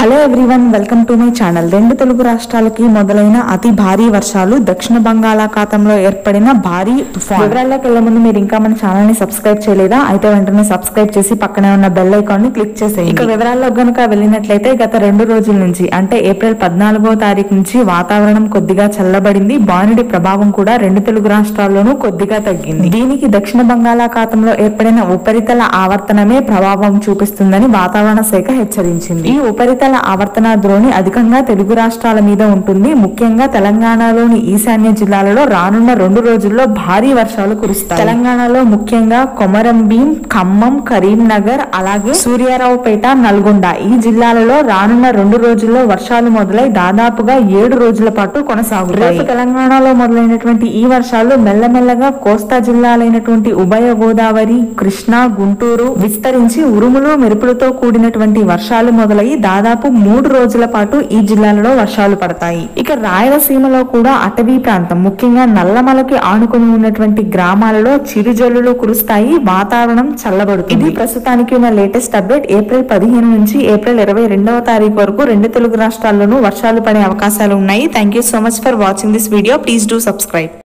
hello everyone welcome to my channel రెండు తెలుగు రాష్ట్రాలకి మొదలైన అతి భారీ వర్షాలు దక్షిణ బంగాళాఖాతంలో ఏర్పడిన భారీ తుఫాన్ వివరాల్లోకి వెళ్లే ముందు మీరు ఇంకా మన ఛానల్ ని సబ్స్క్రైబ్ చేయలేదా అయితే వెంటనే సబ్స్క్రైబ్ చేసి పక్కనే ఉన్న బెల్ ఐకాన్ ని క్లిక్ చేసేయండి ఇక వివరాల్లో గనుక వెళ్ళినట్లయితే గత రెండు రోజుల నుంచి అంటే ఏప్రిల్ పద్నాలుగో తారీఖు నుంచి వాతావరణం కొద్దిగా చల్లబడింది బానుడి ప్రభావం కూడా రెండు తెలుగు రాష్ట్రాల్లోనూ కొద్దిగా తగ్గింది దీనికి దక్షిణ బంగాళాఖాతంలో ఏర్పడిన ఉపరితల ఆవర్తనమే ప్రభావం చూపిస్తుందని వాతావరణ శాఖ హెచ్చరించింది ఈ ఉపరితల ఆవర్తన ద్రోణి అధికంగా తెలుగు రాష్ట్రాల మీద ఉంటుంది ముఖ్యంగా తెలంగాణలోని ఈశాన్య జిల్లాలలో రానున్న రెండు రోజుల్లో భారీ వర్షాలు కురుస్తాయి తెలంగాణలో ముఖ్యంగా కొమరంభీం ఖమ్మం కరీంనగర్ అలాగే సూర్యారావుపేట నల్గొండ ఈ జిల్లాలలో రానున్న రెండు రోజుల్లో వర్షాలు మొదలై దాదాపుగా ఏడు రోజుల పాటు కొనసాగుతాయి రేపు తెలంగాణలో మొదలైనటువంటి ఈ వర్షాలు మెల్లమెల్లగా కోస్తా జిల్లాలైనటువంటి ఉభయ గోదావరి కృష్ణా గుంటూరు విస్తరించి ఉరుములు మెరుపులతో కూడినటువంటి వర్షాలు మొదలై దాదాపు మూడు రోజుల పాటు ఈ జిల్లాలలో వర్షాలు పడతాయి ఇక రాయలసీమలో కూడా అటవీ ప్రాంతం ముఖ్యంగా నల్లమలకి ఆనుకుని ఉన్నటువంటి గ్రామాలలో చిరుజల్లులు కురుస్తాయి వాతావరణం చల్లబడుతుంది ఇది ప్రస్తుతానికి ఉన్న లేటెస్ట్ అప్డేట్ ఏప్రిల్ పదిహేను నుంచి ఏప్రిల్ ఇరవై రెండవ తారీఖు వరకు రెండు తెలుగు రాష్ట్రాల్లోనూ వర్షాలు పడే అవకాశాలు ఉన్నాయి thank you so much for watching this video please do subscribe